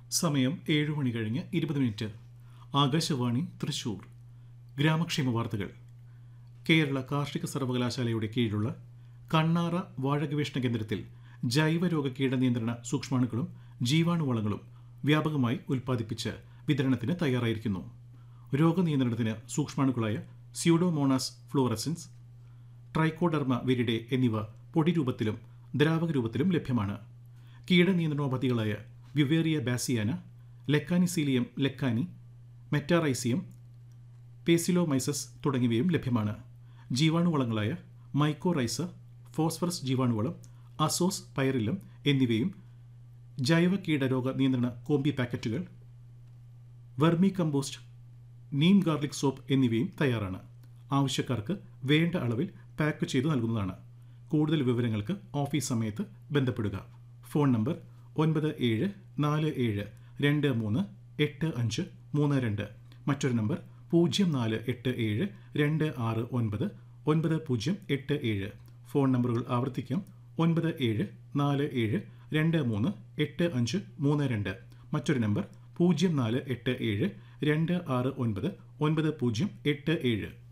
സമയം ഏഴ് മണി കഴിഞ്ഞ് ഇരുപത് മിനിറ്റ് ആകാശവാണി തൃശൂർ ഗ്രാമക്ഷേമ വാർത്തകൾ കേരള കാർഷിക സർവകലാശാലയുടെ കീഴിലുള്ള കണ്ണാറ വാഴ ഗവേഷണ കേന്ദ്രത്തിൽ ജൈവരോഗ കീടനിയന്ത്രണ സൂക്ഷ്മാണുക്കളും ജീവാണുവളങ്ങളും വ്യാപകമായി ഉൽപ്പാദിപ്പിച്ച് വിതരണത്തിന് തയ്യാറായിരിക്കുന്നു രോഗനിയന്ത്രണത്തിന് സൂക്ഷ്മാണുക്കളായ സ്യൂഡോമോണാസ് ഫ്ലൂറസൻസ് ട്രൈക്കോഡർമ വിരിഡെ എന്നിവ പൊടി രൂപത്തിലും ദ്രാവക രൂപത്തിലും ലഭ്യമാണ് കീടനിയന്ത്രണോപാധികളായ Beauveria bassiana Lecanicillium lecanii Metarhizium Paecilomyces തുടങ്ങിയവയും ലഭ്യമാണ് ജീവാണുവളങ്ങളായ മൈക്കോറൈസ ഫോസ്ഫറസ് ജീവാണുവളം അസോസ് പൈറില്ലം എന്നിവയും ജൈവ കീടരോഗ നിയന്ത്രണ കോമ്പി പാക്കറ്റുകൾ vermicompost neem garlic soap എന്നിവയും തയ്യാറാണ് ആവശ്യക്കാർക്ക് വേണ്ട അളവിൽ പാക്ക് ചെയ്തു നൽകുന്നതാണ് കൂടുതൽ വിവരങ്ങൾക്ക് ഓഫീസ് സമയത്ത് ബന്ധപ്പെടുക ഫോൺ നമ്പർ ഒൻപത് ഏഴ് നാല് ഏഴ് രണ്ട് മൂന്ന് എട്ട് അഞ്ച് മൂന്ന് രണ്ട് മറ്റൊരു നമ്പർ പൂജ്യം നാല് എട്ട് ഏഴ് രണ്ട് ആറ് ഒൻപത് ഒൻപത് പൂജ്യം എട്ട് ഏഴ് ഫോൺ നമ്പറുകൾ ആവർത്തിക്കാം ഒൻപത് ഏഴ് നാല് ഏഴ് രണ്ട് മൂന്ന് എട്ട് അഞ്ച് മൂന്ന് രണ്ട് മറ്റൊരു നമ്പർ പൂജ്യം നാല് എട്ട് ഏഴ് രണ്ട് ആറ് ഒൻപത് ഒൻപത് പൂജ്യം എട്ട് ഏഴ്